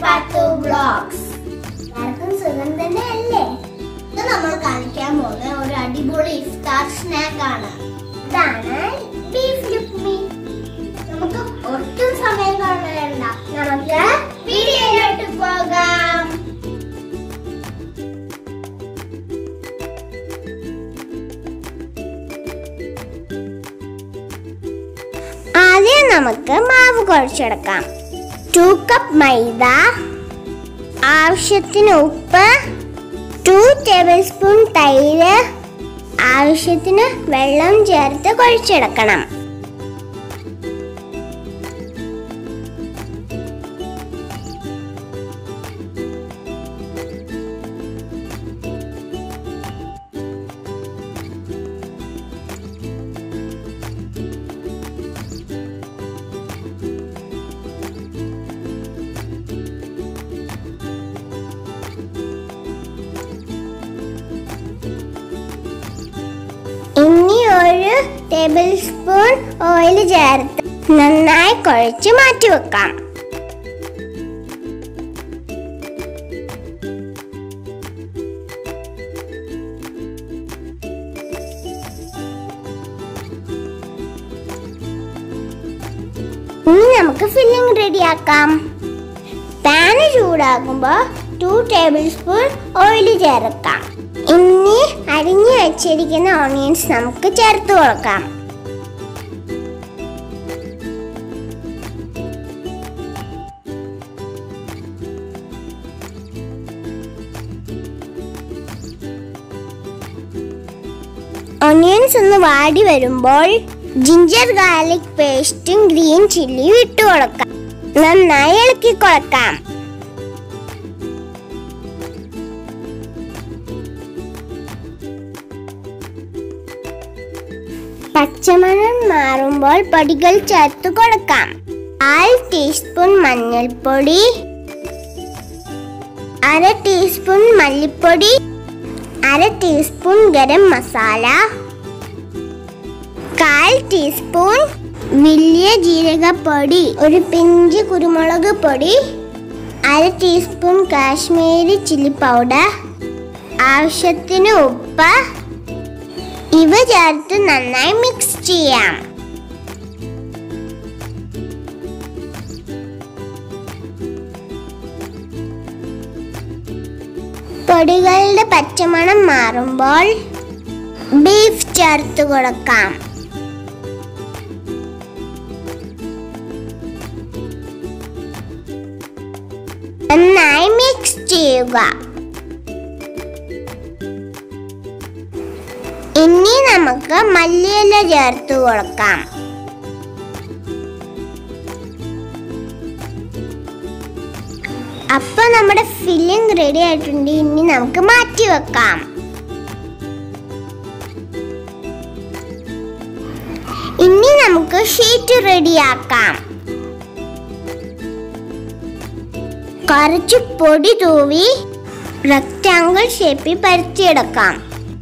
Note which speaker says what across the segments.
Speaker 1: പത്തു ബ്ലോഗ്സ് എല്ലാവർക്കും സുഖം തന്നെ അല്ലേ ഇത് നമ്മൾ കാണിക്കാൻ പോകുന്ന ഒരു അടിപൊളി ഇഫ്താർ സ്നാക്ക് ആണ് ഇതാണ് ബീഫ് ലുക്മി നമുക്ക് ഒട്ടും സമയം കളയണ്ട നമുക്ക് വീഡിയോയിലോട്ട് പോകാം ആദ്യം നമുക്ക് മാവ് കുഴച്ചെടുക്കാം ടു കപ്പ് മൈദ ആവശ്യത്തിന് ഉപ്പ് ടു ടേബിൾ സ്പൂൺ തൈര് ആവശ്യത്തിന് വെള്ളം ചേർത്ത് കുഴച്ചെടുക്കണം ഇനി ഒരു ടേബിൾ സ്പൂൺ ഓയിൽ ചേർത്ത് നന്നായി കുഴച്ച് മാറ്റി വെക്കാം ഇനി നമുക്ക് ഫില്ലിംഗ് റെഡിയാക്കാം പാന് ചൂടാകുമ്പോൾ ടു ടേബിൾ സ്പൂൺ ഓയിൽ ചേർക്കാം ഇനി അരിഞ്ഞു വെച്ചിരിക്കുന്ന ഓണിയൻസ് നമുക്ക് ചേർത്ത് കൊടുക്കാം ഒനിയൻസ് ഒന്ന് വാടി വരുമ്പോൾ ജിഞ്ചർ ഗാർലിക് പേസ്റ്റും ഗ്രീൻ ചില്ലിയും ഇട്ട് കൊടുക്കാം നന്നായി ഇളക്കി കൊടുക്കാം പച്ചമണം മാറുമ്പോൾ പൊടികൾ ചേർത്ത് കൊടുക്കാം കാൽ ടീസ്പൂൺ മഞ്ഞൾപ്പൊടി അര ടീസ്പൂൺ മല്ലിപ്പൊടി അര ടീസ്പൂൺ ഗരം മസാല കാൽ ടീസ്പൂൺ വലിയ ജീരകപ്പൊടി ഒരു പിഞ്ച് കുരുമുളക് പൊടി അര ടീസ്പൂൺ കാശ്മീരി ചില്ലി പൗഡർ ആവശ്യത്തിന് ഉപ്പ് ഇവ ചേർത്ത് നന്നായി മിക്സ് ചെയ്യാം പൊടികളുടെ പച്ചമണം മാറുമ്പോൾ ബീഫ് ചേർത്ത് കൊടുക്കാം നന്നായി മിക്സ് ചെയ്യുക ഇനി നമുക്ക് മല്ലിയില ചേർത്ത് കൊടുക്കാം അപ്പൊ നമ്മുടെ ഫില്ലിംഗ് റെഡി ആയിട്ടുണ്ട് ഇനി നമുക്ക് മാറ്റി വെക്കാം ഇനി നമുക്ക് ഷീറ്റ് റെഡിയാക്കാം കുറച്ച് പൊടി തൂവി റെക്റ്റാങ്കിൾ ഷേപ്പിൽ പരത്തിയെടുക്കാം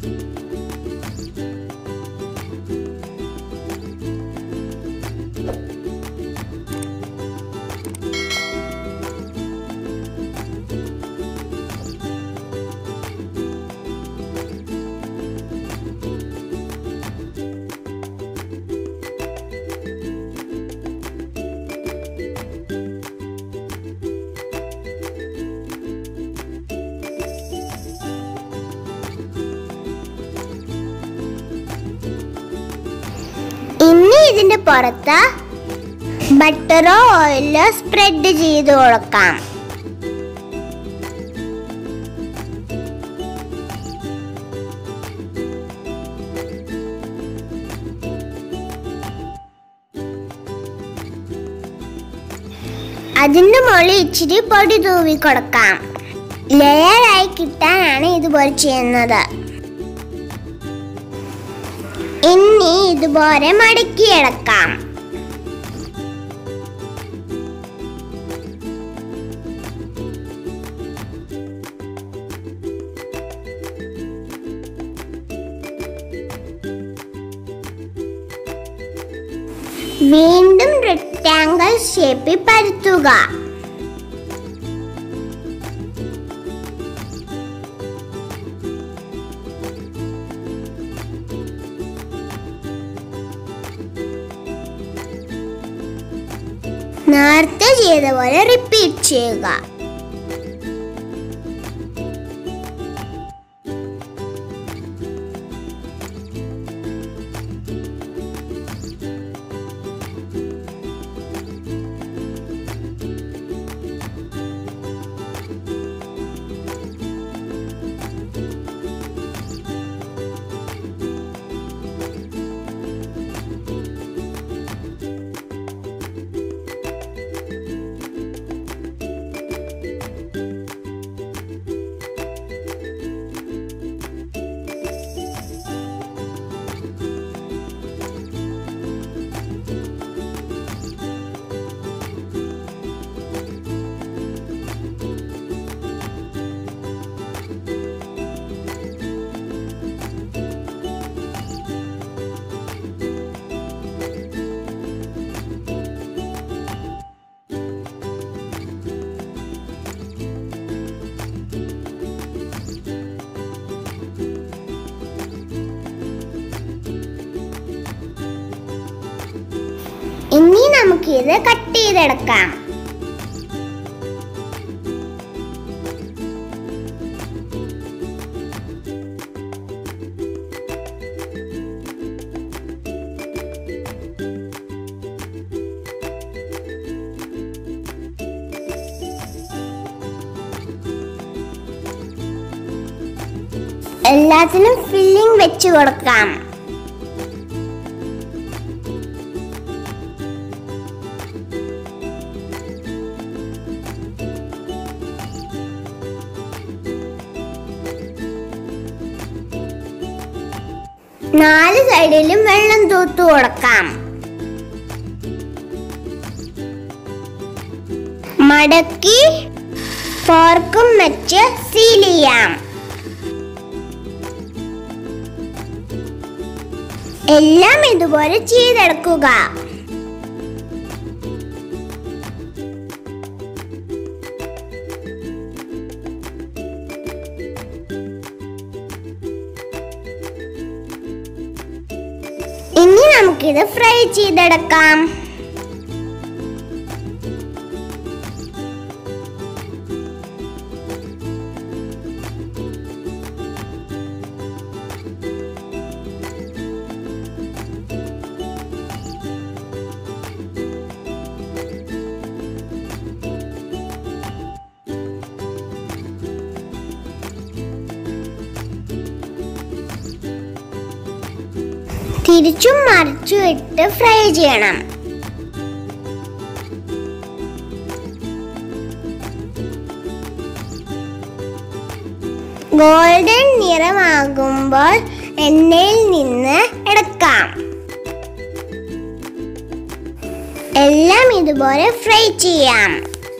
Speaker 1: ഇനി ഇതിന്റെ പുറത്ത് ബട്ടറോ ഓയിലോ സ്പ്രെഡ് ചെയ്ത് കൊടുക്കാം അതിന്റെ മുകളിൽ ഇച്ചിരി പൊടി തൂവി കൊടുക്കാം ലെയറായി കിട്ടാനാണ് ഇതുപോലെ ചെയ്യുന്നത് ഇനി ഇതുപോലെ മടക്കിയെടുക്കാം വീണ്ടും റെക്റ്റാങ്കിൾ ഷേപ്പിൽ പരത്തുക നേരത്തെ ചെയ്ത പോലെ റിപ്പീറ്റ് ചെയ്യുക ഇനി നമുക്കിത് കട്ട് ചെയ്തെടുക്കാം എല്ലാത്തിനും ഫില്ലിംഗ് വെച്ച് കൊടുക്കാം നാല് സൈഡിലും വെള്ളം തൂത്തു കൊടുക്കാം മടക്കി ഫോർക്കും വെച്ച് സീൽ ചെയ്യാം എല്ലാം ഇതുപോലെ ചെയ്തെടുക്കുക ഇനി നമുക്കിത് ഫ്രൈ ചെയ്തെടുക്കാം തിരിച്ചും മറിച്ചും ഇട്ട് ഫ്രൈ ചെയ്യണം ഗോൾഡൻ നിറമാകുമ്പോൾ എണ്ണയിൽ നിന്ന് എടുക്കാം എല്ലാം ഇതുപോലെ ഫ്രൈ ചെയ്യാം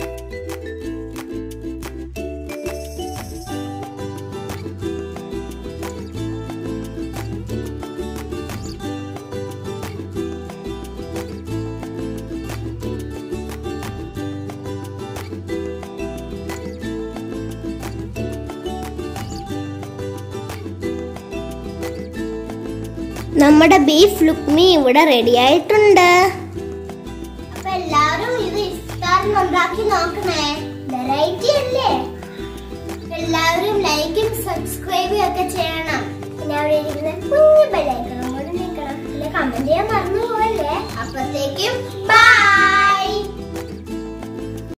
Speaker 1: നമ്മുടെ ബീഫ് ലുക്മി ഇവിടെ റെഡി ആയിട്ടുണ്ട് അപ്പൊ എല്ലാവരും ഇത് ഇഫ്താറിന് ഉണ്ടാക്കി നോക്കണേ വെറൈറ്റി അല്ലേ എല്ലാവരും ലൈക്കും സബ്സ്ക്രൈബും ഒക്കെ ചെയ്യണം പിന്നെ അവിടെ ഇരിക്കുന്ന കുഞ്ഞു ബെല്ലൈക്കണം കൂടി നിൽക്കണം പിന്നെ കമന്റ് ചെയ്യാൻ മറന്നു പോവല്ലേ അപ്പത്തേക്കും ബൈ